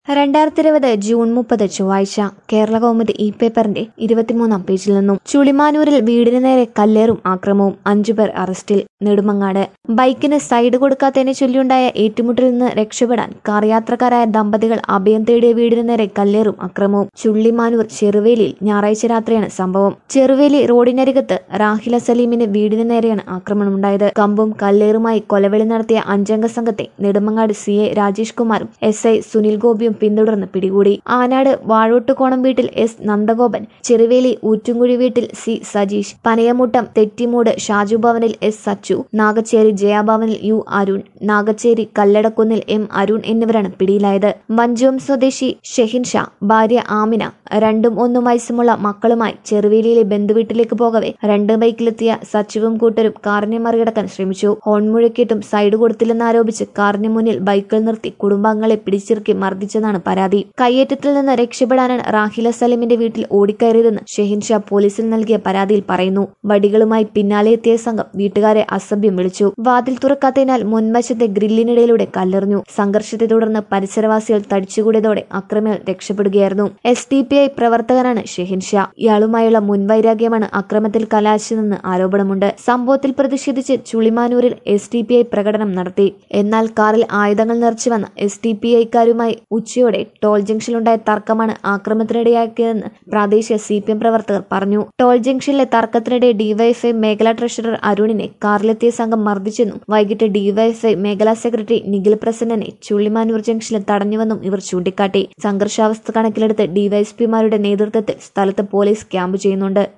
രണ്ടായിരത്തി ഇരുപത് ജൂൺ മുപ്പത് ചൊവ്വാഴ്ച കേരള കൗമുദി ഇ പേപ്പറിന്റെ ഇരുപത്തിമൂന്നാം പേജിൽ നിന്നും ചുളിമാനൂരിൽ വീടിന് നേരെ കല്ലേറും ആക്രമവും അഞ്ചുപേർ അറസ്റ്റിൽ നെടുമങ്ങാട് ബൈക്കിന് സൈഡ് കൊടുക്കാത്തതിനെ ചൊല്ലിയുണ്ടായ ഏറ്റുമുട്ടലിൽ നിന്ന് രക്ഷപ്പെടാൻ കാർ യാത്രക്കാരായ ദമ്പതികൾ അഭയം തേടിയ വീടിന് നേരെ കല്ലേറും അക്രമവും ചുള്ളിമാനൂർ ചെറുവേലിയിൽ ഞായറാഴ്ച രാത്രിയാണ് സംഭവം ചെറുവേലി റോഡിനരികത്ത് റാഹില സലീമിന് വീടിന് നേരെയാണ് ആക്രമണമുണ്ടായത് കമ്പും കല്ലേറുമായി കൊലവിളി നടത്തിയ അഞ്ചംഗ സംഘത്തെ നെടുമങ്ങാട് സി എ രാജേഷ് കുമാറും എസ് ഐ സുനിൽ ഗോപിയും പിന്തുടർന്ന് പിടികൂടി ആനാട് വാഴോട്ടുകോണം വീട്ടിൽ എസ് നന്ദഗോപൻ ചെറുവേലി ഊറ്റുംകുഴി വീട്ടിൽ സി സജീഷ് പനയമുട്ടം തെറ്റിമൂട് ഷാജു ഭവനിൽ എസ് സച്ചു നാഗച്ചേരി ജയാഭവനിൽ യു അരുൺ നാഗച്ചേരി കല്ലടക്കുന്നിൽ എം അരുൺ എന്നിവരാണ് പിടിയിലായത് മഞ്ചുവം സ്വദേശി ഷെഹിൻ ഷാ ഭാര്യ ആമിന രണ്ടും ഒന്നും വയസ്സുമുള്ള മക്കളുമായി ചെറുവേലിയിലെ ബന്ധുവീട്ടിലേക്ക് പോകവെ രണ്ട് ബൈക്കിലെത്തിയ സച്ചുവും കൂട്ടരും കാറിനെ മറികടക്കാൻ ശ്രമിച്ചു ഹോൺ മുഴക്കിയിട്ടും സൈഡ് കൊടുത്തില്ലെന്നാരോപിച്ച് കാറിന് മുന്നിൽ ബൈക്കിൽ നിർത്തി കുടുംബാംഗങ്ങളെ പിടിച്ചിറക്കി മർദ്ദിച്ചെന്നാണ് പരാതി കയ്യേറ്റത്തിൽ നിന്ന് രക്ഷപ്പെടാനാണ് റാഹില സലീമിന്റെ വീട്ടിൽ ഓടിക്കയറിയതെന്ന് ഷെഹിൻ ഷാ പോലീസിൽ നൽകിയ പരാതിയിൽ പറയുന്നു വടികളുമായി പിന്നാലെ എത്തിയ സംഘം വീട്ടുകാരെ അസഭ്യം വിളിച്ചു വാതിൽ തുറക്കാത്തതിനാൽ മുൻവശത്തെ ഗ്രില്ലിനിടയിലൂടെ കല്ലെറിഞ്ഞു സംഘർഷത്തെ തുടർന്ന് പരിസരവാസികൾ തടിച്ചുകൂടിയതോടെ അക്രമികൾ രക്ഷപ്പെടുകയായിരുന്നു എസ് ഡി പി ഐ പ്രവർത്തകനാണ് ഷെഹിൻ ഷാ ഇയാളുമായുള്ള മുൻവൈരാഗ്യമാണ് അക്രമത്തിൽ കലാശിച്ചതെന്ന് ആരോപണമുണ്ട് സംഭവത്തിൽ പ്രതിഷേധിച്ച് ചുളിമാനൂരിൽ എസ് ഡി പി ഐ പ്രകടനം നടത്തി എന്നാൽ കാറിൽ ആയുധങ്ങൾ നിറച്ചു വന്ന എസ് ഡി പി ഐക്കാരുമായി ഉച്ചയോടെ ടോൾ ജംഗ്ഷനിലുണ്ടായ തർക്കമാണ് ആക്രമണത്തിനിടയാക്കിയതെന്ന് പ്രാദേശിക സി പി എം പ്രവർത്തകർ പറഞ്ഞു ടോൾ ജംഗ്ഷനിലെ തർക്കത്തിനിടെ ഡിവൈഎഫ്ഐ മേഖലാ ട്രഷറർ അരുണിനെ കാറിലെത്തിയ സംഘം മർദ്ദിച്ചെന്നും വൈകിട്ട് ഡിവൈഎഫ്ഐ മേഖലാ സെക്രട്ടറി നിഖിൽ പ്രസന്നനെ ചുള്ളിമാനൂർ ജംഗ്ഷനിൽ തടഞ്ഞുവെന്നും ഇവർ ചൂണ്ടിക്കാട്ടി സംഘർഷാവസ്ഥ കണക്കിലെടുത്ത് ഡിവൈഎസ്പിമാരുടെ നേതൃത്വത്തിൽ സ്ഥലത്ത് പോലീസ് ക്യാമ്പ് ചെയ്യുന്നുണ്ട്